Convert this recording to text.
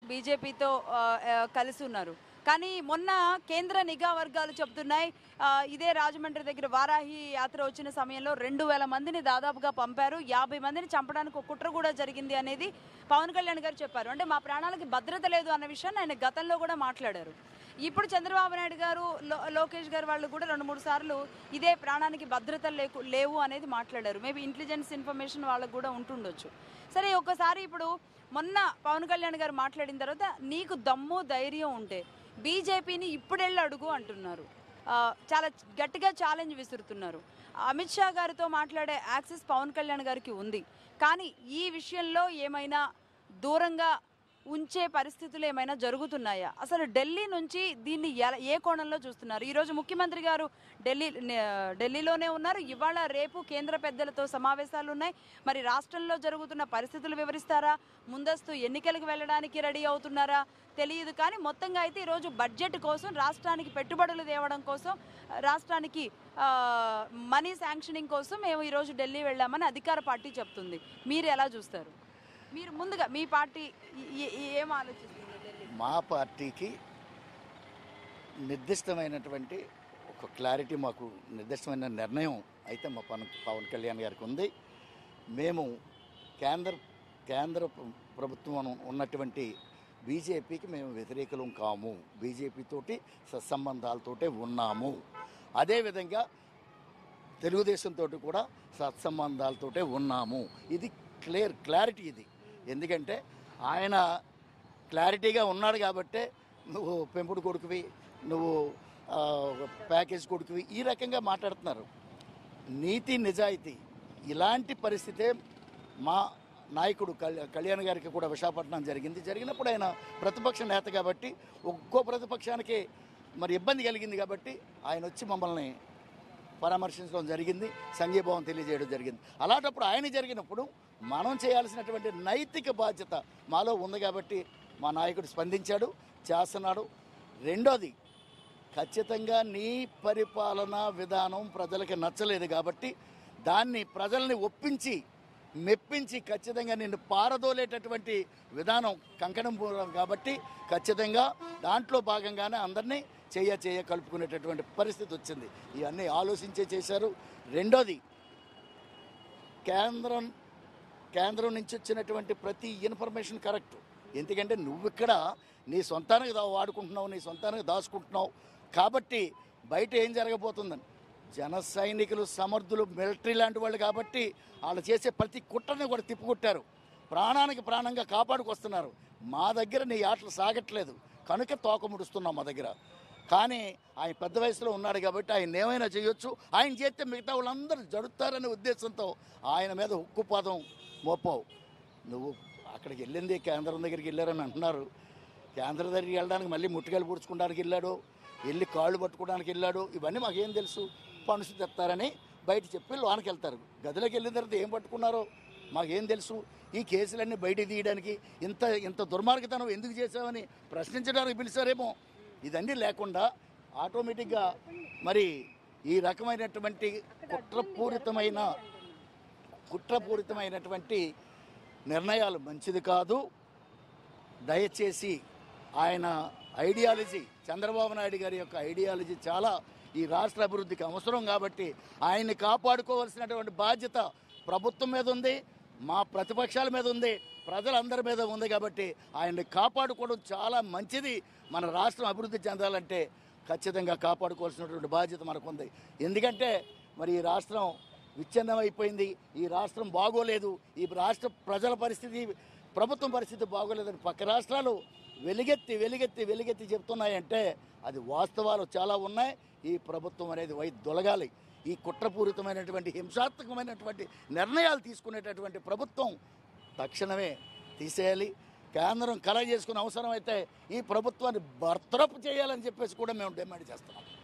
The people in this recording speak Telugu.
బీజేపీతో కలిసి ఉన్నారు కానీ మొన్న కేంద్ర నిఘా వర్గాలు చెబుతున్నాయి ఆ, ఇదే రాజమండ్రి దగ్గర వారాహి యాత్ర వచ్చిన సమయంలో రెండు వేల మందిని దాదాపుగా పంపారు యాభై మందిని చంపడానికి ఒక కుట్ర కూడా జరిగింది అనేది పవన్ కళ్యాణ్ గారు చెప్పారు అంటే మా ప్రాణాలకి భద్రత లేదు అన్న విషయాన్ని ఆయన గతంలో కూడా మాట్లాడారు ఇప్పుడు చంద్రబాబు నాయుడు గారు లో- లోకేష్ గారు వాళ్ళు కూడా రెండు మూడు సార్లు ఇదే ప్రాణానికి భద్రత లేకు లేవు అనేది మాట్లాడారు మేబీ ఇంటెలిజెన్స్ ఇన్ఫర్మేషన్ వాళ్ళకు కూడా ఉంటుండొచ్చు సరే ఒకసారి ఇప్పుడు మొన్న పవన్ కళ్యాణ్ గారు మాట్లాడిన తర్వాత నీకు దమ్ము ధైర్యం ఉంటే బీజేపీని ఇప్పుడెళ్ళి అడుగు అంటున్నారు ఆ, చాలా గట్టిగా ఛాలెంజ్ విసురుతున్నారు అమిత్ షా గారితో మాట్లాడే యాక్సెస్ పవన్ కళ్యాణ్ గారికి ఉంది కానీ ఈ విషయంలో ఏమైనా దూరంగా ఉంచే పరిస్థితులు ఏమైనా జరుగుతున్నాయా అసలు ఢిల్లీ నుంచి దీన్ని ఎలా- ఏ కోణంలో చూస్తున్నారు ఈరోజు ముఖ్యమంత్రి గారు ఢిల్లీ నే- ఢిల్లీలోనే ఉన్నారు ఇవాళ రేపు కేంద్ర పెద్దలతో సమావేశాలు ఉన్నాయి మరి రాష్ట్రంలో జరుగుతున్న పరిస్థితులు వివరిస్తారా ముందస్తు ఎన్నికలకు వెళ్ళడానికి రెడీ అవుతున్నారా తెలియదు కానీ మొత్తంగా అయితే ఈరోజు బడ్జెట్ కోసం రాష్ట్రానికి పెట్టుబడులు తేవడం కోసం రాష్ట్రానికి ఆ, మనీ శాంక్షనింగ్ కోసం మేము ఈరోజు ఢిల్లీ వెళ్ళామని అధికార పార్టీ చెప్తుంది మీరు ఎలా చూస్తారు మీరు ముందుగా మీ పార్టీ ఏ- ఏ- ఏం ఆలోచిస్తుంది ఢిల్లీ మా పార్టీకి నిర్దిష్టమైనటువంటి ఒక క్లారిటీ మాకు నిర్దిష్టమైన నిర్ణయం అయితే మా పవన్ పవన్ కళ్యాణ్ గారికి ఉంది మేము కేంద్ర కేంద్ర ప్ర- ప్రభుత్వం ఉన్నటువంటి బీజేపీకి మేము వ్యతిరేకులం కాము బీజేపీ తోటి సత్సంబంధాలతోటే ఉన్నాము అదేవిధంగా తెలుగుదేశంతో కూడా సత్సంబంధాలతోటే ఉన్నాము ఇది క్లియర్ క్లారిటీ ఇది ఎందుకంటే ఆయన క్లారిటీగా ఉన్నాడు కాబట్టే నువ్వు పెంపుడు కొడుకువి నువ్వు ఆ, ప్యాకేజ్ కొడుకువి ఈ రకంగా మాట్లాడుతున్నారు నీతి నిజాయితీ ఇలాంటి పరిస్థితే మా నాయకుడు కళ్యా- కళ్యాణ్ గారికి కూడా విశాఖపట్నం జరిగింది జరిగినప్పుడు ఆయన ప్రతిపక్ష నేత కాబట్టి ఒక్కో ప్రతిపక్షానికి మరి ఇబ్బంది కలిగింది కాబట్టి ఆయన వచ్చి మమ్మల్ని పరామర్శించడం జరిగింది సంఘీభావం తెలియజేయడం జరిగింది అలాంటప్పుడు ఆయన జరిగినప్పుడు మనం చేయాల్సినటువంటి నైతిక బాధ్యత మాలో ఉంది కాబట్టి మా నాయకుడు స్పందించాడు చేస్తున్నాడు రెండోది ఖచ్చితంగా నీ పరిపాలన విధానం ప్రజలకి నచ్చలేదు కాబట్టి దాన్ని ప్రజల్ని ఒప్పించి మెప్పించి ఖచ్చితంగా నిన్ను పారదోలేటటువంటి విధానం కంకణం పూర్వం కాబట్టి ఖచ్చితంగా దాంట్లో భాగంగానే అందరినీ చేయ చేయ కలుపుకునేటటువంటి పరిస్థితి వచ్చింది ఇవన్నీ ఆలోచించే చేశారు రెండోది కేంద్రం కేంద్రం నుంచి వచ్చినటువంటి ప్రతి ఇన్ఫర్మేషన్ కరెక్ట్ ఎందుకంటే నువ్వు ఇక్కడ నీ సొంతానికి దా వాడుకుంటున్నావు నీ సొంతానికి దాచుకుంటున్నావు కాబట్టి బయట ఏం జరగబోతుందని జన సైనికులు సమర్థులు మిలిటరీ లాంటి వాళ్ళు కాబట్టి వాళ్ళు చేసే ప్రతి కుట్రని కూడా తిప్పుకొట్టారు ప్రాణానికి ప్రాణంగా కాపాడుకొస్తున్నారు మా దగ్గర నీ ఆటలు సాగట్లేదు కనుక తోక ముడుస్తున్నాం మా దగ్గర కానీ ఆయన పెద్ద వయసులో ఉన్నాడు కాబట్టి ఆయన ఏమైనా చేయొచ్చు ఆయన చేస్తే మిగతా వాళ్ళందరూ జడుతారనే ఉద్దేశంతో ఆయన మీద ఉక్కుపాదం మోపావు నువ్వు అక్కడికి వెళ్ళింది కేంద్రం దగ్గరికి వెళ్ళారని అంటున్నారు కేంద్రం దగ్గరికి వెళ్ళడానికి మళ్ళీ ముట్టుకెళ్ళి పుడుచుకోవడానికి వెళ్ళాడు వెళ్ళి కాళ్ళు పట్టుకోవడానికి వెళ్ళాడు ఇవన్నీ మాకేం తెలుసు పనుసు తెస్తారని బయట చెప్పి లోనికి వెళ్తారు గదిలోకి వెళ్ళిన తర్వాత ఏం పట్టుకున్నారో మాకేం తెలుసు ఈ కేసులన్నీ బయట తీయడానికి ఇంత ఇంత దుర్మార్గతనం ఎందుకు చేసామని ప్రశ్నించడానికి పిలిచారేమో ఇదన్నీ లేకుండా ఆటోమేటిక్గా మరి ఈ రకమైనటువంటి కుట్రపూరితమైన కుట్రపూరితమైనటువంటి నిర్ణయాలు మంచిది కాదు దయచేసి ఆయన ఐడియాలజీ చంద్రబాబు నాయుడు గారి యొక్క ఐడియాలజీ చాలా ఈ రాష్ట్ర అభివృద్ధికి అవసరం కాబట్టి ఆయన్ని కాపాడుకోవాల్సినటువంటి బాధ్యత ప్రభుత్వం మీద ఉంది మా ప్రతిపక్షాల మీద ఉంది ప్రజలందరి మీద ఉంది కాబట్టి ఆయన్ని కాపాడుకోవడం చాలా మంచిది మన రాష్ట్రం అభివృద్ధి చెందాలంటే ఖచ్చితంగా కాపాడుకోవాల్సినటువంటి బాధ్యత మనకు ఉంది ఎందుకంటే మరి ఈ రాష్ట్రం విచ్ఛిన్నమైపోయింది ఈ రాష్ట్రం బాగోలేదు ఈ రాష్ట్ర ప్రజల పరిస్థితి ప్రభుత్వం పరిస్థితి బాగోలేదని పక్క రాష్ట్రాలు వెలుగెత్తి వెలుగెత్తి వెలుగెత్తి చెప్తున్నాయంటే అది వాస్తవాలు చాలా ఉన్నాయి ఈ ప్రభుత్వం అనేది వై దొలగాలి ఈ కుట్రపూరితమైనటువంటి హింసాత్మకమైనటువంటి నిర్ణయాలు తీసుకునేటటువంటి ప్రభుత్వం తక్షణమే తీసేయాలి కేంద్రం కలగ చేసుకునే అవసరం అయితే ఈ ప్రభుత్వాన్ని బర్తరఫ్ చేయాలని చెప్పేసి కూడా మేము డిమాండ్ చేస్తున్నాం